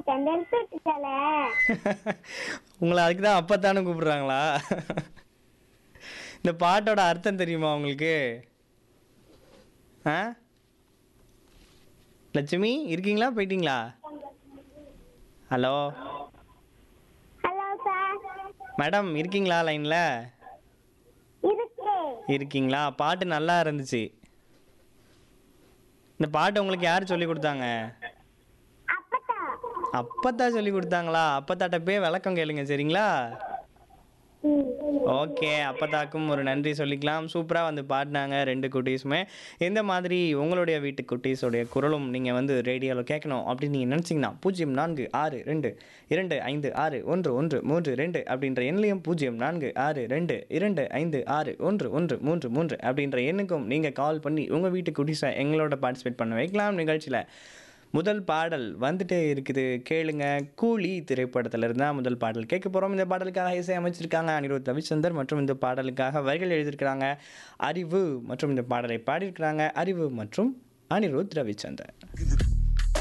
விட்டுட்டேன் நிறுத்தி விட்டுட்டாலே உங்களை அதுக்கு தான் அப்பத்தானே கூப்பிடுறாங்களா இந்த பாட்டோட அர்த்தம் தெரியுமா உங்களுக்கு ஆ லட்சுமி இருக்கீங்களா போயிட்டீங்களா ஹலோ ஹலோ சார் மேடம் இருக்கீங்களா லைனில் இருக்கு இருக்கீங்களா பாட்டு நல்லா இருந்துச்சு இந்த பாட்டு உங்களுக்கு யார் சொல்லி கொடுத்தாங்க அப்பதான் அப்பத்தா சொல்லி கொடுத்தாங்களா அப்பத்தாட்ட போய் விளக்கம் கேளுங்க சரிங்களா ம். ஓகே அப்பத்தாக்கும் ஒரு நன்றி சொல்லிக்கலாம் சூப்பராக வந்து பாடினாங்க ரெண்டு குட்டீஸுமே இந்த மாதிரி உங்களுடைய வீட்டு குட்டீஸோடைய குரலும் நீங்கள் வந்து ரேடியோவில் கேட்கணும் அப்படின்னு நீங்கள் நினச்சிங்கன்னா பூஜ்ஜியம் நான்கு ஆறு ரெண்டு இரண்டு ஐந்து ஆறு ஒன்று ஒன்று மூன்று ரெண்டு அப்படின்ற எண்ணிலையும் பூஜ்ஜியம் நான்கு ஆறு ரெண்டு இரண்டு ஐந்து ஆறு ஒன்று ஒன்று மூன்று மூன்று அப்படின்ற எண்ணுக்கும் நீங்கள் கால் பண்ணி உங்கள் வீட்டு குட்டீஸை எங்களோட பார்ட்டிசிபேட் பண்ண வைக்கலாம் நிகழ்ச்சியில் முதல் பாடல் வந்துட்டே இருக்குது கேளுங்க கூலி திரைப்படத்துல இருந்தா முதல் பாடல் கேட்க போறோம் இந்த பாடலுக்காக இசை அமைச்சிருக்காங்க அனிருத் ரவிச்சந்தர் மற்றும் இந்த பாடலுக்காக வரிகள் எழுதியிருக்கிறாங்க அறிவு மற்றும் இந்த பாடலை பாடியிருக்கிறாங்க அறிவு மற்றும் அனிருத் ரவிச்சந்தர்